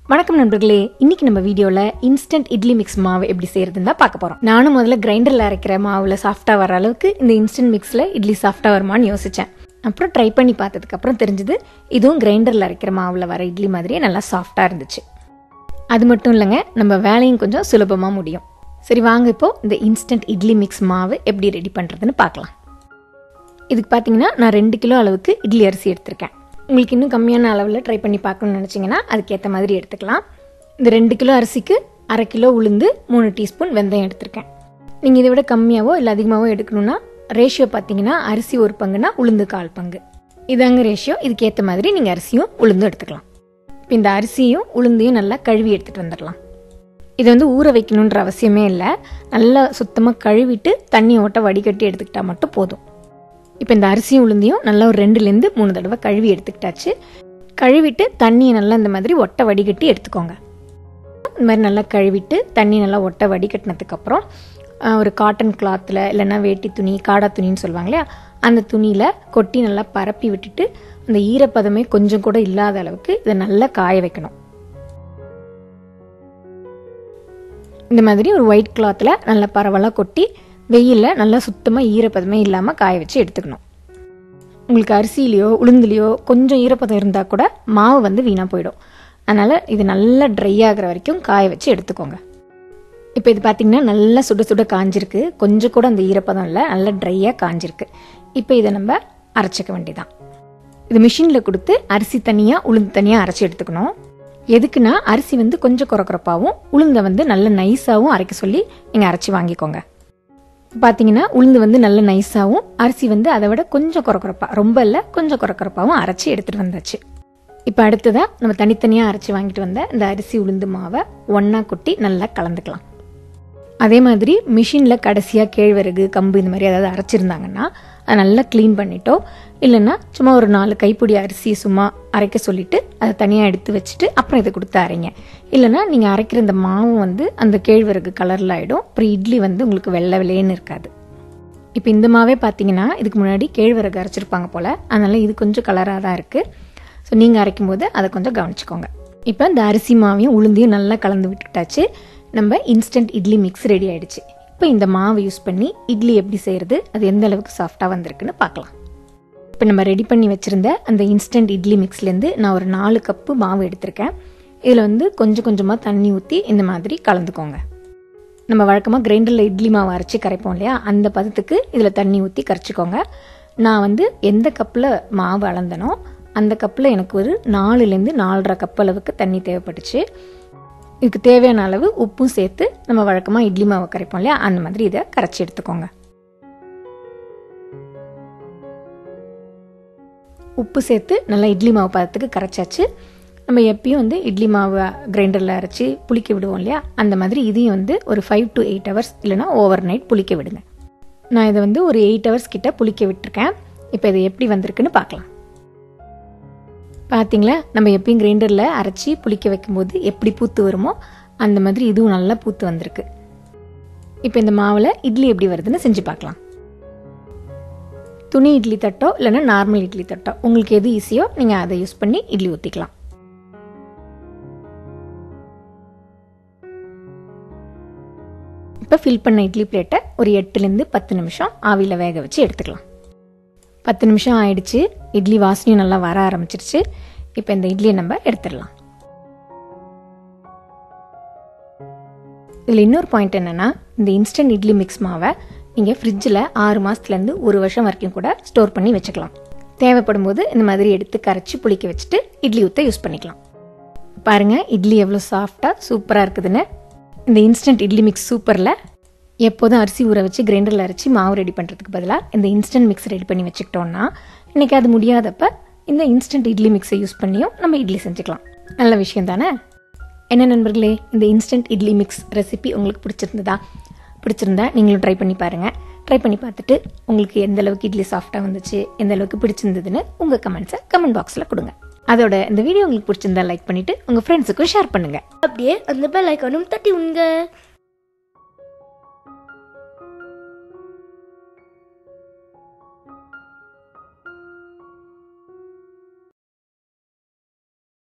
வணக்கம் நண்பர்களே இன்னைக்கு நம்ம வீடியோவில் இன்ஸ்டன்ட் இட்லி மிக்ஸ் மாவு எப்படி செய்யறதுன்னு தான் பார்க்க போகிறோம் நானும் முதல்ல கிரைண்டரில் அரைக்கிற மாவில் சாஃப்டாக வர அளவுக்கு இந்த இன்ஸ்டன்ட் மிக்ஸில் இட்லி சாஃப்டாக வருமான்னு யோசித்தேன் அப்புறம் ட்ரை பண்ணி பார்த்ததுக்கப்புறம் தெரிஞ்சது இதுவும் கிரைண்டரில் அரைக்கிற மாவில் வர இட்லி மாதிரியே நல்லா சாஃப்டாக இருந்துச்சு அது மட்டும் இல்லைங்க நம்ம வேலையும் கொஞ்சம் சுலபமாக முடியும் சரி வாங்க இப்போ இந்த இன்ஸ்டன்ட் இட்லி மிக்ஸ் மாவு எப்படி ரெடி பண்ணுறதுன்னு பார்க்கலாம் இதுக்கு பார்த்தீங்கன்னா நான் ரெண்டு கிலோ அளவுக்கு இட்லி அரிசி எடுத்திருக்கேன் உங்களுக்கு இன்னும் கம்மியான அளவில் ட்ரை பண்ணி பார்க்கணும்னு நினச்சிங்கன்னா அதுக்கேற்ற மாதிரி எடுத்துக்கலாம் இந்த ரெண்டு கிலோ அரிசிக்கு அரை கிலோ உளுந்து மூணு டீஸ்பூன் வெந்தயம் எடுத்திருக்கேன் நீங்கள் இதை விட கம்மியாவோ இல்லை அதிகமாகவோ எடுக்கணும்னா ரேஷியோ பார்த்தீங்கன்னா அரிசி ஒரு பங்குனா உளுந்து கால் பங்கு இதாங்க ரேஷியோ இதுக்கேற்ற மாதிரி நீங்கள் அரிசியும் உளுந்தும் எடுத்துக்கலாம் இப்போ இந்த அரிசியும் உளுந்தையும் நல்லா கழுவி எடுத்துகிட்டு வந்துடலாம் இது வந்து ஊற வைக்கணுன்ற அவசியமே இல்லை நல்லா சுத்தமாக கழுவிட்டு தண்ணி ஓட்ட வடிகட்டி எடுத்துக்கிட்டால் மட்டும் போதும் இப்போ இந்த அரிசியும் உளுந்தையும் நல்லா ஒரு ரெண்டுலேருந்து மூணு தடவை கழுவி எடுத்துக்கிட்டாச்சு கழுவிட்டு தண்ணியை நல்லா இந்த மாதிரி ஒட்டை வடிகட்டி எடுத்துக்கோங்க இந்த மாதிரி நல்லா கழுவிட்டு தண்ணி நல்லா ஒட்டை வடிகட்டினதுக்கப்புறம் ஒரு காட்டன் கிளாத்தில் இல்லைன்னா வேட்டி துணி காடா துணின்னு சொல்லுவாங்க இல்லையா அந்த துணியில் கொட்டி நல்லா பரப்பி விட்டுட்டு அந்த ஈரப்பதமே கொஞ்சம் கூட இல்லாத அளவுக்கு இதை நல்லா காய வைக்கணும் இந்த மாதிரி ஒரு ஒயிட் கிளாத்தில் நல்லா பரவலாக கொட்டி வெயிலில் நல்லா சுத்தமாக ஈரப்பதமே இல்லாமல் காய வச்சு எடுத்துக்கணும் உங்களுக்கு அரிசியிலையோ உளுந்துலையோ கொஞ்சம் ஈரப்பதம் இருந்தால் கூட மாவு வந்து வீணாக போயிடும் அதனால் இது நல்லா ட்ரை ஆகிற வரைக்கும் காய வச்சு எடுத்துக்கோங்க இப்போ இது பார்த்திங்கன்னா நல்லா சுட சுட காஞ்சிருக்கு கொஞ்சம் கூட அந்த ஈரப்பதம் இல்லை நல்லா ட்ரையாக காஞ்சிருக்கு இப்போ இதை நம்ம அரைச்சிக்க வேண்டியதான் இது மிஷினில் கொடுத்து அரிசி தனியாக உளுந்து தனியாக அரைச்சி எடுத்துக்கணும் எதுக்குன்னா அரிசி வந்து கொஞ்சம் குறக்குறப்பாகவும் உளுந்தை வந்து நல்ல நைஸாகவும் அரைக்க சொல்லி நீங்கள் அரைச்சி வாங்கிக்கோங்க பார்த்தீங்கன்னா உளுந்து வந்து நல்ல நைஸாகவும் அரிசி வந்து அதை விட கொஞ்சம் குறக்குறப்பா ரொம்ப இல்லை கொஞ்சம் குறக்குறப்பாகவும் அரைச்சி எடுத்துகிட்டு வந்தாச்சு இப்போ அடுத்ததாக நம்ம தனித்தனியாக அரைச்சி வாங்கிட்டு வந்த இந்த அரிசி உளுந்து மாவை ஒன்றா கொட்டி நல்லா கலந்துக்கலாம் அதே மாதிரி மிஷினில் கடைசியாக கேழ்வரகு கம்பு இந்த மாதிரி ஏதாவது அரைச்சிருந்தாங்கன்னா அதை நல்லா க்ளீன் பண்ணிட்டோ இல்லைன்னா சும்மா ஒரு நாலு கைப்பிடி அரிசி சும்மா அரைக்க சொல்லிட்டு அதை தனியாக எடுத்து வச்சுட்டு அப்புறம் இதை கொடுத்து அரைங்க இல்லைன்னா நீங்கள் அரைக்கிற இந்த மாவு வந்து அந்த கேழ்வரகு கலரில் ஆகிடும் அப்புறம் இட்லி வந்து உங்களுக்கு வெள்ளை வெள்ளையன்னு இருக்காது இப்போ இந்த மாவே பார்த்தீங்கன்னா இதுக்கு முன்னாடி கேழ்வரகு அரைச்சிருப்பாங்க போல் அதனால் இது கொஞ்சம் கலராக தான் இருக்குது ஸோ நீங்கள் அரைக்கும் போது அதை கொஞ்சம் கவனிச்சுக்கோங்க இப்போ இந்த அரிசி மாவையும் உளுந்தையும் நல்லா கலந்து விட்டுட்டாச்சு நம்ம இன்ஸ்டன்ட் இட்லி மிக்ஸ் ரெடி ஆயிடுச்சு இப்போ இந்த மாவை யூஸ் பண்ணி இட்லி எப்படி செய்கிறது அது எந்த அளவுக்கு சாஃப்டாக வந்திருக்குன்னு பார்க்கலாம் இப்போ நம்ம ரெடி பண்ணி வச்சுருந்த அந்த இன்ஸ்டன்ட் இட்லி மிக்ஸ்லேருந்து நான் ஒரு நாலு கப்பு மாவு எடுத்திருக்கேன் இதில் வந்து கொஞ்சம் கொஞ்சமாக தண்ணி ஊற்றி இந்த மாதிரி கலந்துக்கோங்க நம்ம வழக்கமாக கிரைண்டரில் இட்லி மாவு அரைச்சி கரைப்போம் இல்லையா அந்த பதத்துக்கு இதில் தண்ணி ஊற்றி கரைச்சிக்கோங்க நான் வந்து எந்த கப்பில் மாவு அளந்தனோ அந்த கப்பில் எனக்கு ஒரு நாலுலேருந்து நாலரை கப் அளவுக்கு தண்ணி தேவைப்பட்டுச்சு இதுக்கு தேவையான அளவு உப்பும் சேர்த்து நம்ம வழக்கமாக இட்லி மாவு கரைப்போம் இல்லையா அந்த மாதிரி இதை கரைச்சி எடுத்துக்கோங்க உப்பு சேர்த்து நல்லா இட்லி மாவு பதத்துக்கு கரைச்சாச்சு நம்ம எப்பயும் வந்து இட்லி மாவு கிரைண்டரில் அரைச்சி புளிக்க விடுவோம் இல்லையா அந்த மாதிரி இதையும் வந்து ஒரு ஃபைவ் டு எயிட் ஹவர்ஸ் இல்லைனா ஓவர் நைட் புளிக்க விடுங்க நான் இதை வந்து ஒரு எயிட் ஹவர்ஸ் கிட்ட புளிக்க விட்டுருக்கேன் இப்போ இது எப்படி வந்திருக்குன்னு பார்க்கலாம் பார்த்தீங்களா நம்ம எப்பயும் கிரைண்டரில் அரைச்சி புளிக்க வைக்கும்போது எப்படி பூத்து வருமோ அந்த மாதிரி இதுவும் நல்லா பூத்து வந்திருக்கு இப்போ இந்த மாவில் இட்லி எப்படி வருதுன்னு செஞ்சு பார்க்கலாம் துணி இட்லி தட்டோ இல்லைன்னா நார்மல் இட்லி தட்டோ உங்களுக்கு எது ஈஸியோ நீங்கள் அதை யூஸ் பண்ணி இட்லி ஊற்றிக்கலாம் இப்போ ஃபில் பண்ண இட்லி பிளேட்டை ஒரு எட்டுலேருந்து பத்து நிமிஷம் ஆவியில் வேக வச்சு எடுத்துக்கலாம் பத்து நிமிஷம் ஆயிடுச்சு இட்லி வாசனையும் நல்லா வர ஆரம்பிச்சிருச்சு இப்போ இந்த இட்லியை நம்ம எடுத்துடலாம் இதில் இன்னொரு பாயிண்ட் என்னென்னா இந்த இன்ஸ்டன்ட் இட்லி மிக்ஸ் மாவை நீங்கள் ஃப்ரிட்ஜில் ஆறு மாதத்துலேருந்து ஒரு வருஷம் வரைக்கும் கூட ஸ்டோர் பண்ணி வச்சுக்கலாம் தேவைப்படும் போது இந்த மாதிரி எடுத்து கரைச்சி புளிக்க வச்சுட்டு இட்லி ஊற்ற யூஸ் பண்ணிக்கலாம் பாருங்கள் இட்லி எவ்வளோ சாஃப்டாக சூப்பராக இருக்குதுன்னு இந்த இன்ஸ்டன்ட் இட்லி மிக்ஸ் சூப்பரில் எப்போதும் அரிசி ஊற வச்சு கிரைண்டரில் அரைச்சி மாவு ரெடி பண்ணுறதுக்கு பதிலாக இந்த இன்ஸ்டன்ட் மிக்ஸ் ரெடி பண்ணி வச்சுக்கிட்டோம்னா இன்றைக்கி அது முடியாதப்ப இந்த இன்ஸ்டன்ட் இட்லி மிக்ஸை யூஸ் பண்ணியும் நம்ம இட்லி செஞ்சுக்கலாம் நல்ல விஷயம் தானே என்ன நண்பர்களே இந்த இன்ஸ்டன்ட் இட்லி மிக்ஸ் ரெசிபி உங்களுக்கு பிடிச்சிருந்ததா பிடிச்சிருந்தா நீங்களும் ட்ரை பண்ணி பாருங்கள் ட்ரை பண்ணி பார்த்துட்டு உங்களுக்கு எந்த அளவுக்கு இட்லி சாஃப்டாக வந்துச்சு எந்த அளவுக்கு பிடிச்சிருந்ததுன்னு உங்கள் கமெண்ட்ஸை கமெண்ட் பாக்ஸில் கொடுங்க அதோட இந்த வீடியோ உங்களுக்கு பிடிச்சிருந்தா லைக் பண்ணிவிட்டு உங்கள் ஃப்ரெண்ட்ஸுக்கும் ஷேர் பண்ணுங்கள் அப்படியே அந்த பெல் ஐக்கானும் தட்டி விடுங்க